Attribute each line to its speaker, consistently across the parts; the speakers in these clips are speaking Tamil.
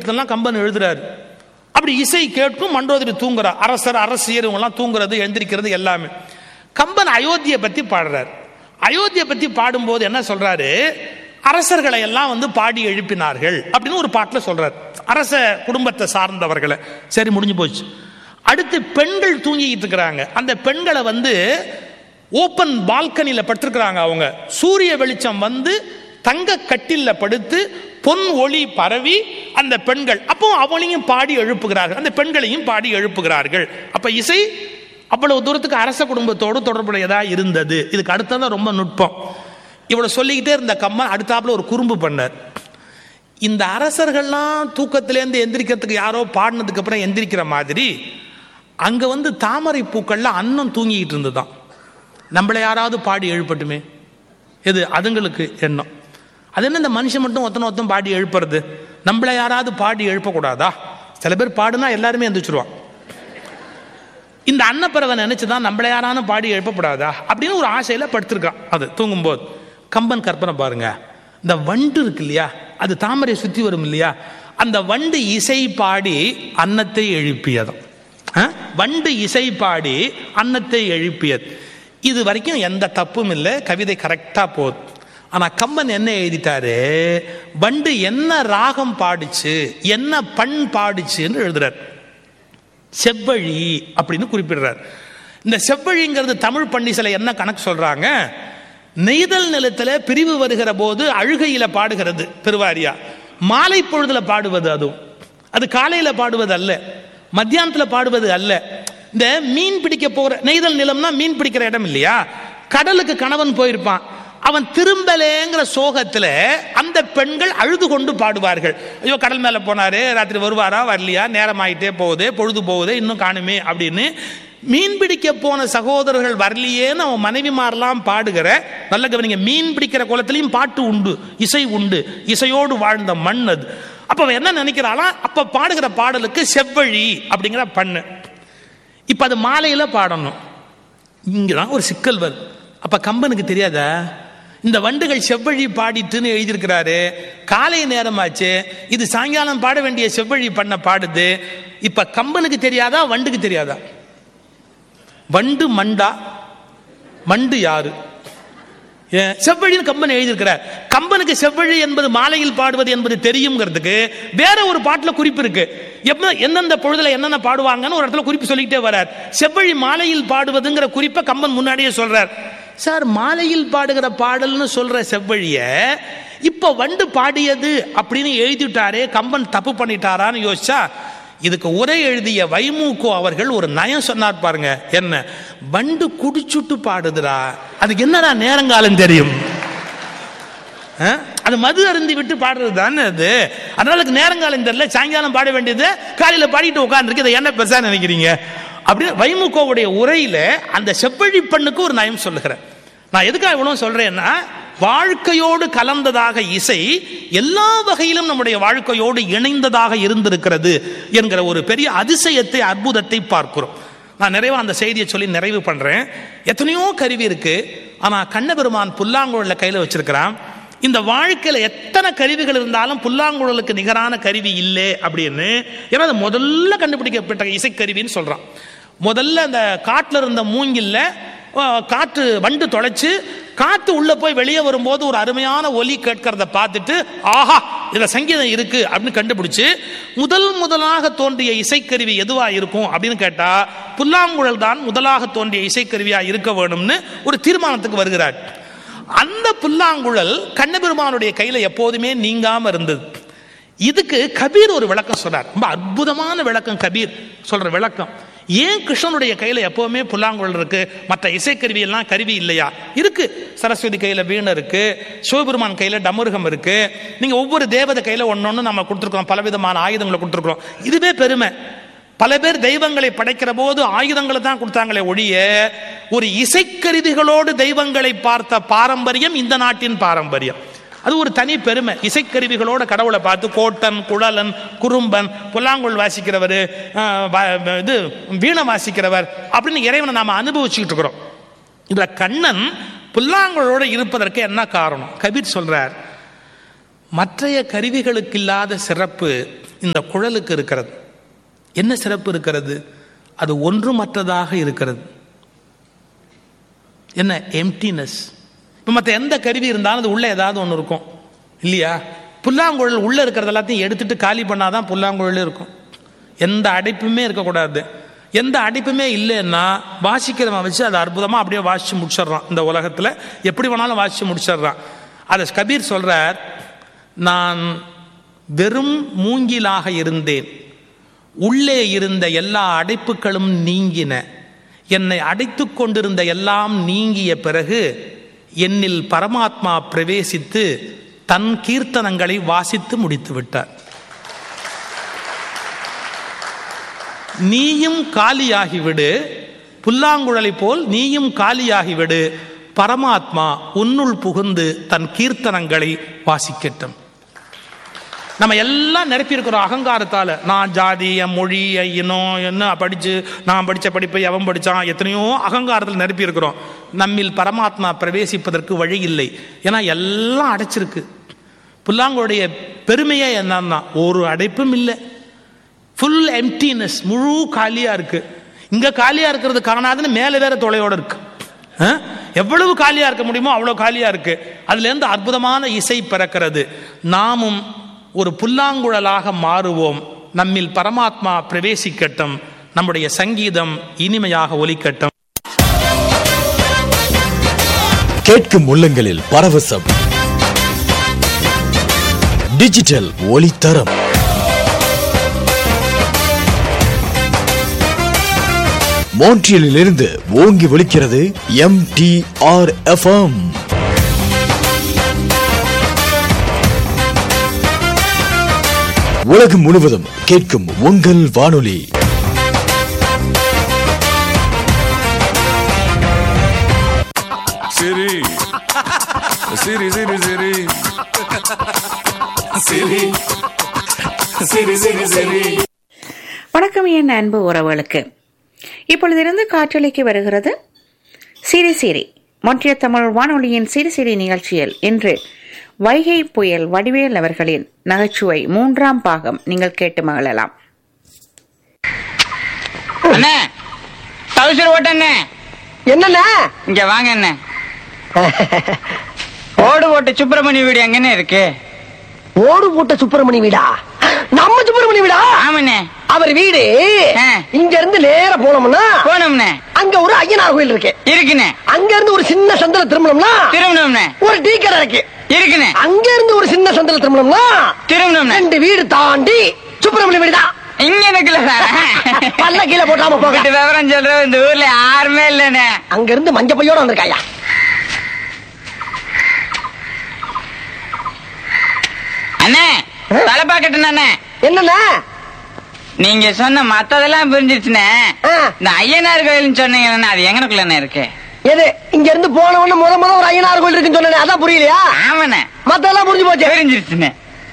Speaker 1: எழுத்தெல்லாம் கம்பன் எழுதுறாரு அப்படி இசை கேட்கும் மண்டோதரி தூங்குறா அரசர் அரசியர் இவங்கெல்லாம் தூங்குறது எழுந்திருக்கிறது எல்லாமே கம்பன் அயோத்தியை பத்தி பாடுறார் அயோத்தியை பத்தி பாடும்போது என்ன சொல்றாரு அரசர்களை எல்லாம் வந்து பாடி எழுப்பினார்கள் அப்படின்னு ஒரு பாட்டில் சொல்றார் அரச குடும்பத்தை சார்ந்தவர்களை சரி முடிஞ்சு போச்சு அடுத்து பெண்கள் தூங்கிக்கிட்டு இருக்கிறாங்க அந்த பெண்களை வந்து ஓப்பன் பால்கனியில் படுத்திருக்கிறாங்க அவங்க சூரிய வெளிச்சம் வந்து தங்க கட்டில்ல படுத்து பொன் ஒளி பரவி அந்த பெண்கள் அப்போ அவளையும் பாடி எழுப்புகிறார்கள் அந்த பெண்களையும் பாடி எழுப்புகிறார்கள் அப்ப இசை அவ்வளவு தூரத்துக்கு அரச குடும்பத்தோடு தொடர்புடையதா இருந்தது இதுக்கு அடுத்ததான் ரொம்ப நுட்பம் இவ்வளவு சொல்லிக்கிட்டே இருந்த கம்மன் அடுத்தாப்புல ஒரு குறும்பு பண்ணார் இந்த அரசர்கள்லாம் தூக்கத்திலேருந்து எந்திரிக்கிறதுக்கு யாரோ பாடினதுக்கு அப்புறம் எந்திரிக்கிற மாதிரி அங்க வந்து தாமரை பூக்கள்ல அன்னம் தூங்கிக்கிட்டு இருந்ததுதான் நம்மளை யாராவது பாடி எழுப்பட்டுமே எது அதுங்களுக்கு எண்ணம் அது என்ன இந்த மனுஷன் மட்டும் ஒத்தனை ஒத்தம் பாடி எழுப்புறது நம்மளை யாராவது பாடி எழுப்பக்கூடாதா சில பேர் பாடுனா எல்லாருமே எந்திரிச்சிருவான் இந்த அன்னப்பறவை நினைச்சுதான் நம்மளை யாரானும் பாடி எழுப்பக்கூடாதா அப்படின்னு ஒரு ஆசையில படுத்திருக்கான் அது தூங்கும்போது கம்பன் கற்பனை பாருங்க இந்த வண்டு இருக்கு இல்லையா அது தாமரை சுத்தி வரும் இல்லையா அந்த வண்டு இசை பாடி அன்னத்தை எழுப்பியதும் ஆ? வண்டு இசை பாடி அன்னத்தை எழுப்பியது இது வரைக்கும் எந்த தப்பும் இல்லை கவிதை கரெக்டா போகுது ஆனா கம்பன் என்ன எழுதிட்டாரு வண்டு என்ன ராகம் பாடுச்சு என்ன பண் பாடுச்சுன்னு எழுதுறார் செவ்வழி அப்படின்னு குறிப்பிடுறார் இந்த செவ்வழிங்கிறது தமிழ் பண்டிசில என்ன கணக்கு சொல்றாங்க நெய்தல் நிலத்துல பிரிவு வருகிற போது அழுகையில பாடுகிறது பெருவாரியா மாலை பொழுதுல பாடுவது அதுவும் அது காலையில பாடுவது அல்ல மத்தியானத்துல பாடுவது அல்ல இந்த மீன் பிடிக்க போகிற நெய்தல் நிலம்னா மீன் பிடிக்கிற இடம் இல்லையா கடலுக்கு கணவன் போயிருப்பான் அவன் திரும்பலேங்கிற சோகத்துல அந்த பெண்கள் அழுது கொண்டு பாடுவார்கள் ஐயோ கடல் மேல போனாரு ராத்திரி வருவாரா வரலையா நேரம் ஆயிட்டே போகுது பொழுது போகுது இன்னும் காணுமே அப்படின்னு மீன் பிடிக்க போன சகோதரர்கள் வரலையேன்னு அவன் மனைவிமாரெல்லாம் பாடுகிற நல்ல கவனிங்க மீன் பிடிக்கிற குளத்திலையும் பாட்டு உண்டு இசை உண்டு இசையோடு வாழ்ந்த மண் அது அப்ப அவன் என்ன நினைக்கிறாளா அப்ப பாடுகிற பாடலுக்கு செவ்வழி அப்படிங்கிற பண்ணு இப்ப அது மாலையில பாடணும் இங்கதான் ஒரு சிக்கல் வருது அப்ப கம்பனுக்கு தெரியாதா இந்த வண்டுகள் செவ்வழி பாடிட்டுன்னு எழுதியிருக்கிறாரு காலை நேரமாச்சு இது சாயங்காலம் பாட வேண்டிய செவ்வழி பண்ண பாடுது இப்ப கம்பனுக்கு தெரியாதா வண்டுக்கு தெரியாதா வண்டு மண்டா மண்டு யாரு ஏன், செவ்வழின்னு கம்பன் எழுதியிருக்கிறார் கம்பனுக்கு செவ்வழி என்பது மாலையில் பாடுவது என்பது தெரியுங்கிறதுக்கு வேற ஒரு பாட்டுல குறிப்பு இருக்கு எப்ப எந்தெந்த பொழுதுல என்னென்ன பாடுவாங்கன்னு ஒரு இடத்துல குறிப்பு சொல்லிக்கிட்டே வரார் செவ்வழி மாலையில் பாடுவதுங்கிற குறிப்பை கம்பன் முன்னாடியே சொல்றார் சார் மாலையில் பாடுகிற பாடல்னு சொல்ற செவ்வழிய இப்ப வண்டு பாடியது அப்படின்னு எழுதிட்டாரே கம்பன் தப்பு பண்ணிட்டாரான்னு யோசிச்சா இதுக்கு உரை எழுதிய வைமுகோ அவர்கள் ஒரு நயம் சொன்னார் பாருங்க என்ன வண்டு குடிச்சுட்டு பாடுதுடா அதுக்கு என்னடா நேரங்காலம் தெரியும் ஆ? அது மது அருந்தி விட்டு பாடுறது தானே அது அதனால அதுக்கு நேரங்காலம் தெரியல சாயங்காலம் பாட வேண்டியது காலையில பாடிட்டு உட்காந்துருக்கு இதை என்ன பெருசா நினைக்கிறீங்க அப்படின்னு வைமுகோவுடைய உரையில அந்த செவ்வழி பெண்ணுக்கு ஒரு நயம் சொல்லுகிறேன் நான் எதுக்காக இவ்வளவு சொல்றேன்னா வாழ்க்கையோடு கலந்ததாக இசை எல்லா வகையிலும் நம்முடைய வாழ்க்கையோடு இணைந்ததாக இருந்திருக்கிறது என்கிற ஒரு பெரிய அதிசயத்தை அற்புதத்தை பார்க்கிறோம் நான் நிறைவா அந்த செய்தியை சொல்லி நிறைவு பண்றேன் எத்தனையோ கருவி இருக்கு ஆனா கண்ணபெருமான் புல்லாங்குழல கையில வச்சிருக்கிறான் இந்த வாழ்க்கையில எத்தனை கருவிகள் இருந்தாலும் புல்லாங்குழலுக்கு நிகரான கருவி இல்லை அப்படின்னு ஏன்னா அது முதல்ல கண்டுபிடிக்கப்பட்ட இசைக்கருவின்னு சொல்றான் முதல்ல அந்த காட்டுல இருந்த மூங்கில்ல அஹ், காற்று வண்டு தொலைச்சு காத்து உள்ள போய் வெளியே வரும்போது ஒரு அருமையான ஒலி கேட்கறத பார்த்துட்டு ஆஹா இதுல சங்கீதம் இருக்கு அப்படின்னு கண்டுபிடிச்சு முதல் முதலாக தோன்றிய இசைக்கருவி எதுவா இருக்கும் அப்படின்னு கேட்டா புல்லாங்குழல் தான் முதலாக தோன்றிய இசைக்கருவியா இருக்க வேணும்னு ஒரு தீர்மானத்துக்கு வருகிறார் அந்த புல்லாங்குழல் கண்ணபெருமானுடைய கையில எப்போதுமே நீங்காம இருந்தது இதுக்கு கபீர் ஒரு விளக்கம் சொல்றார் ரொம்ப அற்புதமான விளக்கம் கபீர் சொல்ற விளக்கம் ஏன் கிருஷ்ணனுடைய கையில எப்பவுமே புல்லாங்குழல் இருக்கு மற்ற இசைக்கருவி எல்லாம் கருவி இல்லையா இருக்கு சரஸ்வதி கையில வீணை இருக்கு சிவபெருமான் கையில டமருகம் இருக்கு நீங்க ஒவ்வொரு தேவதை கையில ஒன்னொன்னு நம்ம கொடுத்துருக்கோம் பலவிதமான ஆயுதங்களை கொடுத்துருக்கோம் இதுவே பெருமை பல பேர் தெய்வங்களை படைக்கிற போது ஆயுதங்களை தான் கொடுத்தாங்களே ஒழிய ஒரு இசைக்கருவிகளோடு தெய்வங்களை பார்த்த பாரம்பரியம் இந்த நாட்டின் பாரம்பரியம் அது ஒரு தனி பெருமை இசைக்கருவிகளோட கடவுளை பார்த்து கோட்டன் குழலன் குறும்பன் புல்லாங்குழல் வாசிக்கிறவர் ஆஹ், வ- இது வீணை வாசிக்கிறவர் அப்படின்னு இறைவனை நாம அனுபவிச்சுக்கிட்டு இருக்கிறோம் இதுல கண்ணன் புல்லாங்குழலோட இருப்பதற்கு என்ன காரணம் கபீர் சொல்றார் மற்றைய கருவிகளுக்கு இல்லாத சிறப்பு இந்த குழலுக்கு இருக்கிறது என்ன சிறப்பு இருக்கிறது அது ஒன்றுமற்றதாக இருக்கிறது என்ன எம்டினஸ் இப்போ மற்ற எந்த கருவி இருந்தாலும் அது உள்ளே ஏதாவது ஒன்று இருக்கும் இல்லையா புல்லாங்குழல் உள்ளே இருக்கிறது எல்லாத்தையும் எடுத்துட்டு காலி பண்ணாதான் புல்லாங்குழல் இருக்கும் எந்த அடைப்புமே இருக்கக்கூடாது எந்த அடைப்புமே இல்லைன்னா வாசிக்கிறவன் வச்சு அதை அற்புதமாக அப்படியே வாசித்து முடிச்சிடுறான் இந்த உலகத்தில் எப்படி வேணாலும் வாசித்து முடிச்சிடுறான் அதை கபீர் சொல்கிறார் நான் வெறும் மூங்கிலாக இருந்தேன் உள்ளே இருந்த எல்லா அடைப்புகளும் நீங்கின என்னை அடைத்துக் கொண்டிருந்த எல்லாம் நீங்கிய பிறகு என்னில் பரமாத்மா பிரவேசித்து தன் கீர்த்தனங்களை வாசித்து முடித்து விட்டார் நீயும் காலியாகிவிடு புல்லாங்குழலை போல் நீயும் காலியாகிவிடு பரமாத்மா உன்னுள் புகுந்து தன் கீர்த்தனங்களை வாசிக்கட்டும் நம்ம எல்லாம் நிரப்பியிருக்கிறோம் அகங்காரத்தால் நான் ஜாதி என் மொழி என் இனம் என்ன படித்து நான் படித்த படிப்பை எவன் படித்தான் எத்தனையோ அகங்காரத்தில் நிரப்பியிருக்கிறோம் நம்மில் பரமாத்மா பிரவேசிப்பதற்கு வழி இல்லை ஏன்னா எல்லாம் அடைச்சிருக்கு புல்லாங்குடைய பெருமையே என்னன்னா ஒரு அடைப்பும் இல்லை ஃபுல் எம்டினஸ் முழு காலியாக இருக்கு இங்கே காலியாக இருக்கிறது காணாதுன்னு மேலே வேற தொலையோட இருக்கு ஆ? எவ்வளவு காலியாக இருக்க முடியுமோ அவ்வளோ காலியாக இருக்கு அதுலேருந்து அற்புதமான இசை பிறக்கிறது நாமும் ஒரு புல்லாங்குழலாக மாறுவோம் நம்மில் பரமாத்மா பிரவேசிக்கட்டும் நம்முடைய சங்கீதம் இனிமையாக ஒலிக்கட்டும்
Speaker 2: கேட்கும் உள்ளங்களில் பரவசம் டிஜிட்டல் ஒளித்தரம் மோன்ட்ரியலிலிருந்து ஓங்கி ஒலிக்கிறது எம் டி ஆர் எஃப்எம் உலகம் முழுவதும் கேட்கும் உங்கள் வானொலி
Speaker 3: Siri. Siri, Siri, Siri. Siri. Siri, Siri, Siri.
Speaker 4: வணக்கம் என் அன்பு உறவுகளுக்கு இப்பொழுதிருந்து காற்றலைக்கு வருகிறது சிரி சிரி மொன்றிய தமிழ் வானொலியின் சிரி சிரி நிகழ்ச்சியில் இன்று வைகை புயல் வடிவேல் அவர்களின் நகைச்சுவை மூன்றாம் பாகம் நீங்கள் கேட்டு மகிழலாம்
Speaker 5: அண்ணே டவுசர் ஓட்டண்ணே
Speaker 6: என்னண்ணா
Speaker 5: இங்க வாங்க அண்ணே ஓடு ஓட்டு சுப்பிரமணிய வீடு எங்கன்னு இருக்கு
Speaker 6: ஓடு போட்ட சுப்பிரமணி வீடா நம்ம சுப்பிரமணி வீடா
Speaker 5: ஆமாண்ணே
Speaker 6: அவர் வீடு
Speaker 5: ஆ.
Speaker 6: இங்க இருந்து நேரா போனோம்னா
Speaker 5: போனோம்ண்ணே
Speaker 6: அங்க ஒரு ஐயனார் கோயில் இருக்கு
Speaker 5: இருக்குண்ணே
Speaker 6: அங்க இருந்து ஒரு சின்ன சந்தில திரும்பணும்னா
Speaker 5: திரும்பணும்ண்ணே
Speaker 6: ஒரு டீ கடை இருக்கு
Speaker 5: இருக்குண்ணே
Speaker 6: அங்க இருந்து ஒரு சின்ன சந்தில திரும்பணும்னா
Speaker 5: திரும்பணும்ண்ணே
Speaker 6: ரெண்டு வீடு தாண்டி சுப்பிரமணி வீடு தான்
Speaker 5: இங்க இருக்குல்ல சார்
Speaker 6: பல்ல கீழே போட்டாம போக
Speaker 5: வீட்டு விவரம் சொல்ற இந்த ஊர்ல யாருமே இல்லண்ணே
Speaker 6: அங்க இருந்து மஞ்ச பையோட வந்திருக்காயா
Speaker 5: அண்ணே தலைப்பா கட்டுனே
Speaker 6: என்னண்ணா
Speaker 5: நீங்க சொன்ன மத்ததெல்லாம் புரிஞ்சிருச்சுண்ணே
Speaker 6: ஆ.
Speaker 5: இந்த ஐயனார் கோயில்னு சொன்னீங்கண்ணே அது எங்கனக்குள்ளண்ணே இருக்கு
Speaker 6: எது இங்க இருந்து போன உடனே முத முத ஒரு ஐயனார் கோயில் இருக்குன்னு சொன்னேன் அதான் புரியலையா
Speaker 5: ஆமாண்ணே
Speaker 6: மத்தெல்லாம் புரிஞ்சு போச்சு
Speaker 5: புரிஞ்சிருச்சுண்ணே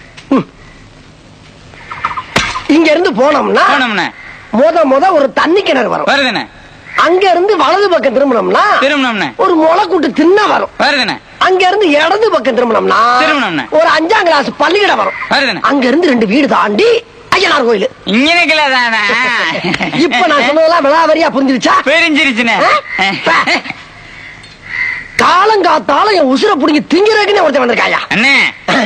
Speaker 6: இங்க இருந்து போனோம்னா
Speaker 5: போனோம்ண்ணே
Speaker 6: முத முத ஒரு தண்ணி கிணறு வரும்
Speaker 5: வருதுண்ணே
Speaker 6: அங்க இருந்து வலது பக்கம் திரும்பினோம்னா
Speaker 5: திரும்பணும்ண்ணே
Speaker 6: ஒரு முளைக்கூட்டு தின்ன வரும்
Speaker 5: வருதுண்ணே
Speaker 6: அங்க இருந்து இடது பக்கம் திரும்பினோம்னா
Speaker 5: திரும்பினோம்னா?
Speaker 6: ஒரு அஞ்சாம் கிளாஸ் பள்ளிக்கூடம் வரும்
Speaker 5: வருதுண்ணே
Speaker 6: அங்க இருந்து ரெண்டு வீடு தாண்டி ஐயனார் கோயில்
Speaker 5: இங்க இருக்குல்ல தானே
Speaker 6: இப்ப நான் சொன்னதெல்லாம் விளாவரியா புரிஞ்சிருச்சா
Speaker 5: புரிஞ்சிருச்சுண்ணே
Speaker 6: காலங்காத்தால என் உசுர புடிங்கி திங்கிறதுக்குன்னு ஒருத்தன் வந்திருக்காயா
Speaker 5: அண்ணே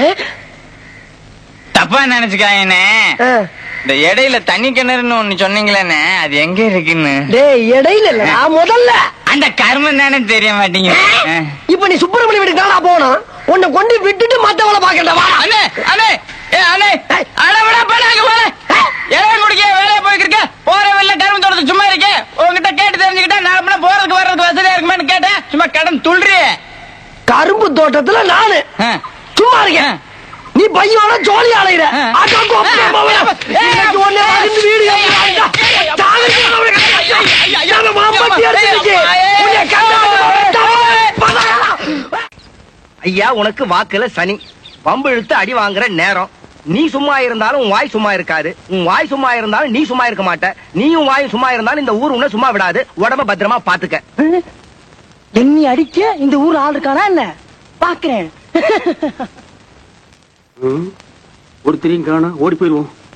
Speaker 5: தப்பா நினைச்சுக்காயண்ணே இந்த இடையில தண்ணி கிணறுன்னு ஒண்ணு சொன்னீங்களேண்ணே அது எங்க இருக்குன்னு
Speaker 6: டேய் இடையில இல்ல முதல்ல
Speaker 5: அந்த கர்மம் தானே தெரிய மாட்டேங்குது
Speaker 6: இப்ப நீ சுப்பிரமணிய வீட்டுக்கு தானா போனோம் உன்னை கொண்டு விட்டுட்டு மத்தவளை பாக்கண்டவா
Speaker 5: அண்ணே அண்ணே ஏ அண்ணே அட விட பண்ணாங்க போல இடம் குடிக்க வேலையை போய்க்கிருக்க போற வெளில கரும்பு தோட்டத்து சும்மா இருக்கே உங்ககிட்ட கேட்டு தெரிஞ்சுக்கிட்டா நான் அப்படின்னா போறதுக்கு வர்றதுக்கு வசதியா இருக்குமேன்னு கேட்டேன் சும்மா கடன் துள்றியே
Speaker 6: கரும்பு தோட்டத்துல நானு
Speaker 5: ஆ.
Speaker 6: சும்மா இருக்கேன்
Speaker 5: ஆ.
Speaker 6: நீ பையோட ஜோலி அலையிற
Speaker 5: ஆ.
Speaker 6: அக்கா கோப்பை மாவன.
Speaker 5: ஏய்,
Speaker 6: இன்னைக்கு உன்னை அடிச்சு வீடு ஏத்தி வாங்கிட்டா. தாகத்துக்கு அவனுக்கு ஐயா, ஐயா, ஐயா, நம்ம மாம்பட்டி அடிச்சிருச்சு. உன்னை கண்டாண்டு பதறா.
Speaker 7: ஐயா உனக்கு வாக்குல சனி வம்பு இழுத்து அடி வாங்குற நேரம் நீ சும்மா இருந்தாலும் உன் வாய் சும்மா இருக்காது உன் வாய் சும்மா இருந்தாலும் நீ சும்மா இருக்க மாட்ட நீயும் வாயும் சும்மா இருந்தாலும் இந்த ஊர் உன்னை சும்மா விடாது உடம்ப பத்திரமா பாத்துக்க
Speaker 6: என்னை அடிக்க இந்த ஊர் ஆள் இருக்கானா என்ன பாக்குறேன்
Speaker 8: ஒருத்தரையும் காணா ஓடி போயிருவோம்